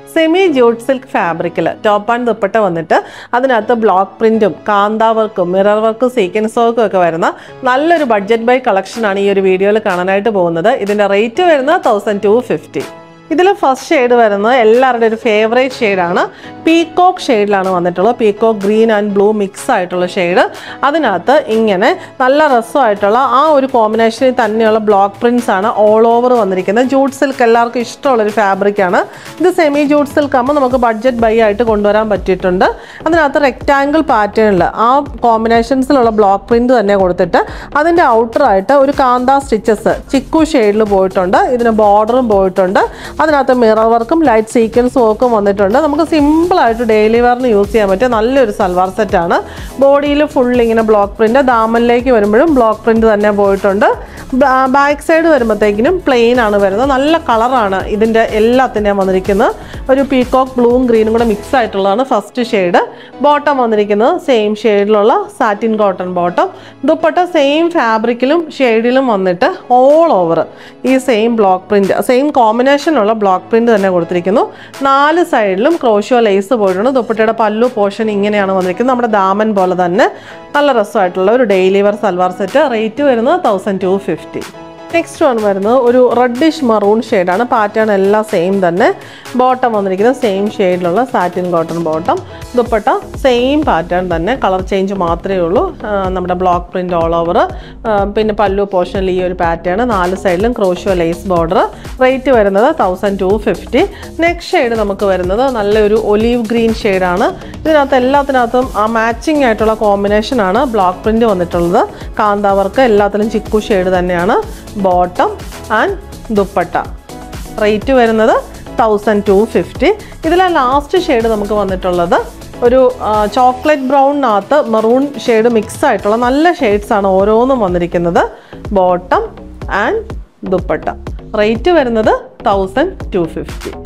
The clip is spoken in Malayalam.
സെമി ജൂട്ട് സിൽക്ക് ഫാബ്രിക്കിൽ ടോപ്പ് ആൻഡ് ദുപ്പട്ട വന്നിട്ട് അതിനകത്ത് ബ്ലോക്ക് പ്രിന്റും കാന്ത വർക്കും മിറർ വർക്കും സീക്വൻസ് വർക്കും ഒക്കെ വരുന്ന നല്ലൊരു ബഡ്ജറ്റ് ബൈ കളക്ഷനാണ് ഈ ഒരു വീഡിയോയിൽ കാണാനായിട്ട് പോകുന്നത് ഇതിൻ്റെ റേറ്റ് വരുന്നത് തൗസൻഡ് ടു ഫിഫ്റ്റി ഇതിൽ ഫസ്റ്റ് ഷെയ്ഡ് വരുന്നത് എല്ലാവരുടെയും ഒരു ഫേവറേറ്റ് ഷെയ്ഡാണ് പീക്കോക്ക് ഷെയ്ഡിലാണ് വന്നിട്ടുള്ളത് peacock green and blue mix ആയിട്ടുള്ള ഷെയ്ഡ് അതിനകത്ത് ഇങ്ങനെ നല്ല രസമായിട്ടുള്ള ആ ഒരു കോമ്പിനേഷനിൽ തന്നെയുള്ള ബ്ലോക്ക് പ്രിൻസ് ആണ് ഓൾ ഓവർ വന്നിരിക്കുന്നത് ജൂട്ട് സിൽക്ക് എല്ലാവർക്കും ഇഷ്ടമുള്ളൊരു ഫാബ്രിക്കാണ് ഇത് സെമി ജൂട്ട് സിൽക്ക് ആകുമ്പോൾ നമുക്ക് ബഡ്ജറ്റ് ബൈ ആയിട്ട് കൊണ്ടുവരാൻ പറ്റിയിട്ടുണ്ട് അതിനകത്ത് റെക്റ്റാങ്കിൾ പാറ്റേണിൽ ആ കോമ്പിനേഷൻസിലുള്ള ബ്ലോക്ക് പ്രിന്റ് തന്നെ കൊടുത്തിട്ട് അതിൻ്റെ ഔട്ടറായിട്ട് ഒരു കാന്ത സ്റ്റിച്ചസ് ചിക്കു ഷെയ്ഡിൽ പോയിട്ടുണ്ട് ഇതിന് ബോർഡറും പോയിട്ടുണ്ട് അതിനകത്ത് മിറർ വർക്കും ലൈറ്റ് സീക്വൻസ് വർക്കും വന്നിട്ടുണ്ട് നമുക്ക് സിമ്പിളായിട്ട് ഡെയിലി വെയറിന് യൂസ് ചെയ്യാൻ പറ്റിയ നല്ലൊരു സൽവാർ സെറ്റാണ് ബോഡിയിൽ ഫുൾ ഇങ്ങനെ ബ്ലോക്ക് പ്രിന്റ് ദാമനിലേക്ക് വരുമ്പോഴും ബ്ലോക്ക് പ്രിന്റ് തന്നെ പോയിട്ടുണ്ട് ബാക്ക് സൈഡ് വരുമ്പോഴത്തേക്കിനും പ്ലെയിൻ ആണ് വരുന്നത് നല്ല കളറാണ് ഇതിൻ്റെ എല്ലാത്തിൻ്റെയും വന്നിരിക്കുന്നത് ഒരു പീകോക്ക് ബ്ലൂവും ഗ്രീനും കൂടെ മിക്സ് ആയിട്ടുള്ളതാണ് ഫസ്റ്റ് ഷെയ്ഡ് ബോട്ടം വന്നിരിക്കുന്നത് സെയിം ഷെയ്ഡിലുള്ള satin cotton bottom dupatta same ഫാബ്രിക്കിലും ഷെയ്ഡിലും വന്നിട്ട് ഓൾ ഓവർ ഈ സെയിം ബ്ലോക്ക് പ്രിന്റ് സെയിം കോമ്പിനേഷനുള്ള ബ്ലോക്ക് പ്രിന്റ് തന്നെ കൊടുത്തിരിക്കുന്നു നാല് സൈഡിലും ക്രോഷോ ലേസ് പോയിട്ടുണ്ട് ദുപ്പട്ടയുടെ പല്ലു പോർഷൻ ഇങ്ങനെയാണ് വന്നിരിക്കുന്നത് നമ്മുടെ ദാമൻ പോലെ തന്നെ നല്ല രസമായിട്ടുള്ള ഒരു daily wear salwar set rate വരുന്നത് thousand two fifty next one വരുന്നത് ഒരു റെഡിഷ് മറൂൺ ഷെയ്ഡാണ് പാറ്റേൺ എല്ലാം സെയിം തന്നെ ബോട്ടം വന്നിരിക്കുന്നത് സെയിം ഷെയ്ഡിലുള്ള satin cotton bottom dupatta same pattern തന്നെ കളർ ചേഞ്ച് മാത്രമേ ഉള്ളൂ ആ, നമ്മുടെ ബ്ലോക്ക് പ്രിൻ്റ് ഓൾ ഓവർ പിന്നെ പല്ലു പോർഷനിൽ ഈ ഒരു പാറ്റേൺ നാല് സൈഡിലും ക്രോഷോ ലേസ് ബോർഡർ റേറ്റ് വരുന്നത് thousand two fifty next shade നമുക്ക് വരുന്നത് നല്ലൊരു ഒലീവ് ഗ്രീൻ ഷെയ്ഡാണ് ഇതിനകത്ത് എല്ലാത്തിനകത്തും ആ മാച്ചിങ് ആയിട്ടുള്ള കോമ്പിനേഷനാണ് ബ്ലോക്ക് പ്രിൻ്റ് വന്നിട്ടുള്ളത് കാന്താവർക്ക് എല്ലാത്തിലും ചിക്കു ഷെയ്ഡ് തന്നെയാണ് ബോട്ടം ആൻഡ് ദുപ്പട്ട റേറ്റ് വരുന്നത് തൗസൻഡ് ടു ഫിഫ്റ്റി ഇതിലെ ലാസ്റ്റ് ഷെയ്ഡ് നമുക്ക് വന്നിട്ടുള്ളത് ഒരു ചോക്ലേറ്റ് ബ്രൗണിനകത്ത് മെറൂൺ ഷെയ്ഡ് മിക്സ് ആയിട്ടുള്ള നല്ല ഷെയ്ഡ്സ് ആണ് ഓരോന്നും വന്നിരിക്കുന്നത് ബോട്ടം ആൻഡ് ദുപ്പട്ട റേറ്റ് വരുന്നത് തൗസൻഡ് ടു ഫിഫ്റ്റി